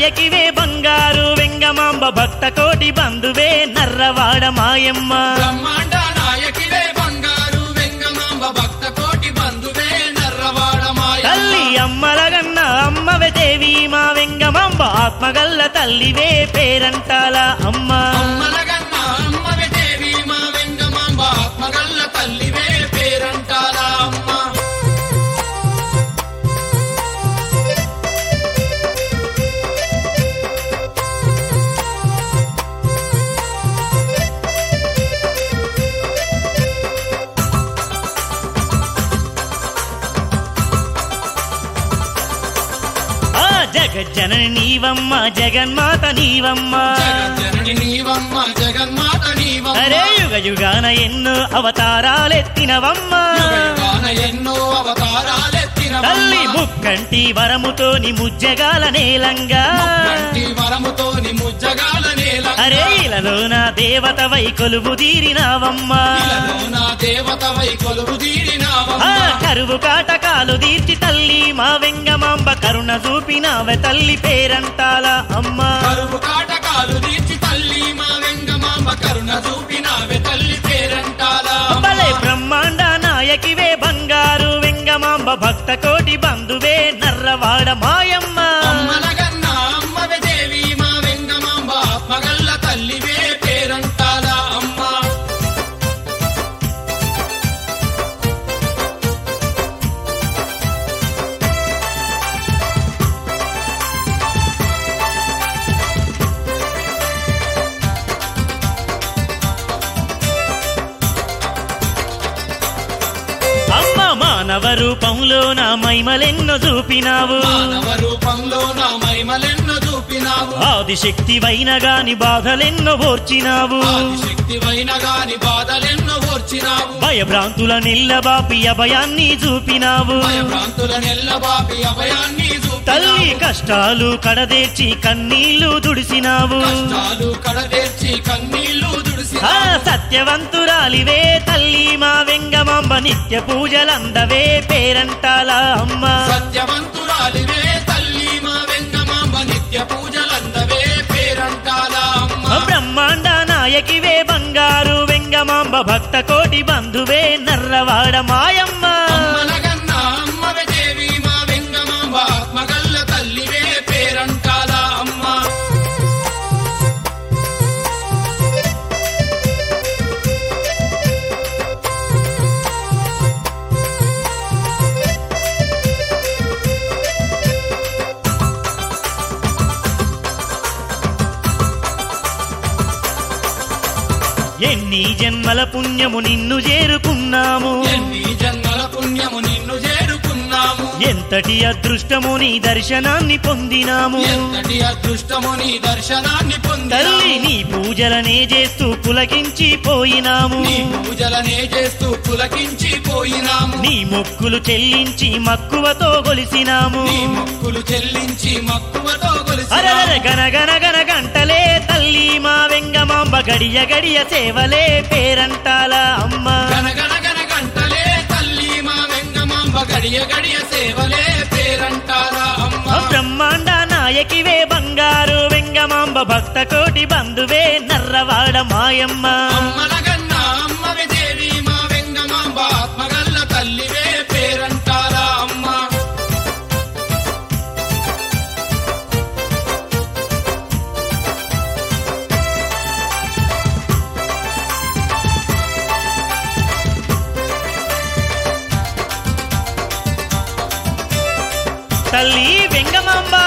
నాయకివే బంగారు వెంగమాంబ భక్త కోటి బంధువే నర్రవాడ మాయమ్మ బ్రహ్మాండ నాయకివే బంగారు వెంగమాంబ భక్త కోటి బంధువే నర్రవాడ మాయ తల్లి అమ్మలగన్న అమ్మవే దేవి మా వెంగమాంబ ఆత్మగల్ల తల్లివే పేరంటాల అమ్మ అమ్మలగన్న అమ్మవే దేవి మా వెంగమాంబ ఆత్మగల్ల తల్లివే పేరంటారా అమ్మ ఆ జగజ్జనని నీవమ్మ జగన్మాత నీవమ్మ జగజ్జనని నీవమ్మ జగన్మాత నీవమ్మ అరే యుగ యుగాన ఎన్నో అవతారాలెత్తినవమ్మ యుగయుగాన ఎన్నో అవతారాలెత్తిన తల్లి ముక్కంటి వరముతోని ముజ్జగాల నేలంగా కంటి వరముతోని ముజ్జగాల నేల అరే ఇలలోన దేవత వై కొలువు తీరినావమ్మా నా దేవతవై కొలువు తీరినావమ్మ ఆ కరువు కాటకాలు తీర్చి తల్లి మా వెంగమాంబ కరుణ చూపినావె తల్లి పేరంటాల అమ్మా కరువు కాటకాలు తీర్చి తల్లి మా వెంగమాంబ కరుణ చూపినావే తల్లి పేరంటాలా భలే బ్రహ్మాండ నాయకివే బంగారు వెంగమాంబ భక్త కోటి బంధువే నర్రవాడ మాయమ్మ అమ్మలగన్న అమ్మవే దేవి మా వెంగమాంబ ఆత్మగల్ల తల్లివే పేరంటాలా అమ్మ అమ్మ మానవ రూపంలో నా మైమలెన్నో చూపినావు మానవ రూపంలో నా మహిమలెన్నో చూపినావు ఆదిశక్తి వైన గాని బాధలెన్నో ఓర్చినావు శక్తివైన గాని బాధలెన్నో ఓర్చినావు భయభ్రాంతుల నిల్లబాపి అభయాన్ని చూపినావు భయభ్రాంతుల నెల్లబాపి అభయాన్ని తల్లి చూపినావు కష్టాలు కడదేర్చి కన్నీళ్లు దుడిసినావు కష్టాలు కడతీర్చి కన్నీళ్లు ఆ దుడిసినావు సత్యవంతురాలివే తల్లి మా వెంగమాంబ నిత్య పూజలందవే పేరంటాల అమ్మ సత్యవంతురాలివే తల్లి మా వెంగమాంబ నిత్య పూజలందవే పేరంటాలా అమ్మ బ్రహ్మాండ నాయకివే బంగారు వెంగమాంబ భక్త కోటి బంధువే నర్రవాడ మాయమ్మ అమ్మలగన్న అమ్మవే దేవి మా వెంగమాంబ ఆత్మగల్ల తల్లివే పేరంటాలా అమ్మ ఎన్ని జన్మల పుణ్యము నిన్ను చేరుకున్నాము ఎన్ని జన్మల పుణ్యము నిన్ను చేరుకున్నాము ఎంతటి అదృష్టము నీ దర్శనాన్ని పొందినాము ఎంతటి అదృష్టము నీ దర్శనాన్ని తల్లి పొందాలి నీ పూజలనే చేస్తూ పులకించి పోయినాము నీ పూజలనే చేస్తూ పులకించి పోయినాము నీ మొక్కులు చెల్లించి మక్కువతో గొలిసినాము నీ మొక్కులు చెల్లించి మక్కువతో అరదర కొలిసి గన గన గన గంటలే తల్లి మా వెంగమాంబ గడియ గడియ సేవలే పేరంటాల అమ్మ గనగన గన గంటలే తల్లి మా వెంగమాంబ గడియ గడియ సేవలే పేరంటారా అమ్మ బ్రహ్మాండ నాయకివే బంగారు వెంగమాంబ భక్త కోటి బంధువే నర్రవాడ మాయమ్మ అమ్మలగన్న అమ్మవి దేవి మా వెంగమాంబ ఆత్మగల్ల తల్లివే పేరంటారా అమ్మ తల్లి వెంగమాంబ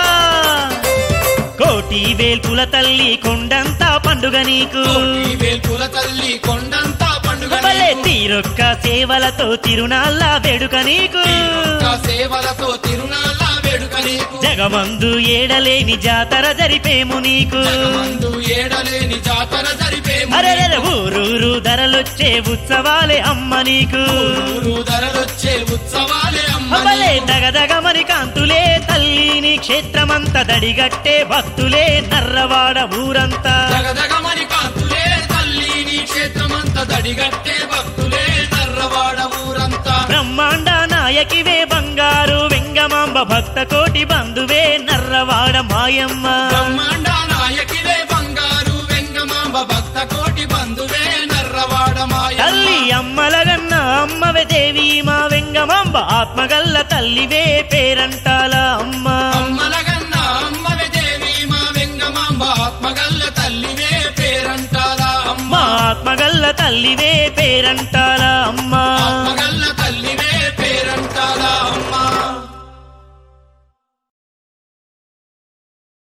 కోటి వేల్పుల తల్లి కొండంతా పండుగ నీకు కోటి వేల్పుల తల్లి కొండంతా పండుగ భలే నీకు. తీరొక్క సేవలతో తిరునాళ్ళ వేడుక నీకు తీరొక్క సేవలతో తిరునాళ్ళ వేడుక నీకు జగమందు ఏడలేని జాతర జరిపేము నీకు జగమందు ఏడలేని జాతర జరిపేము అరెరెర నీకు. ఊరూరు ధరలొచ్చే ఉత్సవాలే అమ్మ నీకు ఊరు ధరలొచ్చే ఉత్సవాలే అమ్మ అవ్వలే నీకు. దగదగమని కాంతులే తల్లి నీ క్షేత్రమంతా దడిగట్టే భక్తులే నర్రవాడ ఊరంతా జగజగమని కాంతులే తల్లి నీ క్షేత్రమంతా దడిగట్టే భక్తులే నర్రవాడ ఊరంతా బ్రహ్మాండ నాయకివే బంగారు వెంగమాంబ భక్త కోటి బంధువే నర్రవాడ మాయ మాయమ్మ బ్రహ్మాండ నాయకివే బంగారు వెంగమాంబ భక్త కోటి బంధువే నర్రవాడ మాయ తల్లి అమ్మలగన్న అమ్మవే దేవి మా వెంగమాంబ ఆత్మగల్ల తల్లివే పేరంటాల అమ్మ అమ్మలగన్న అమ్మవే దేవి మా వెంగమాంబ ఆత్మగల్ల తల్లివే పేరంటారా అమ్మ మా ఆత్మగల్ల తల్లివే పేరంటాల అమ్మ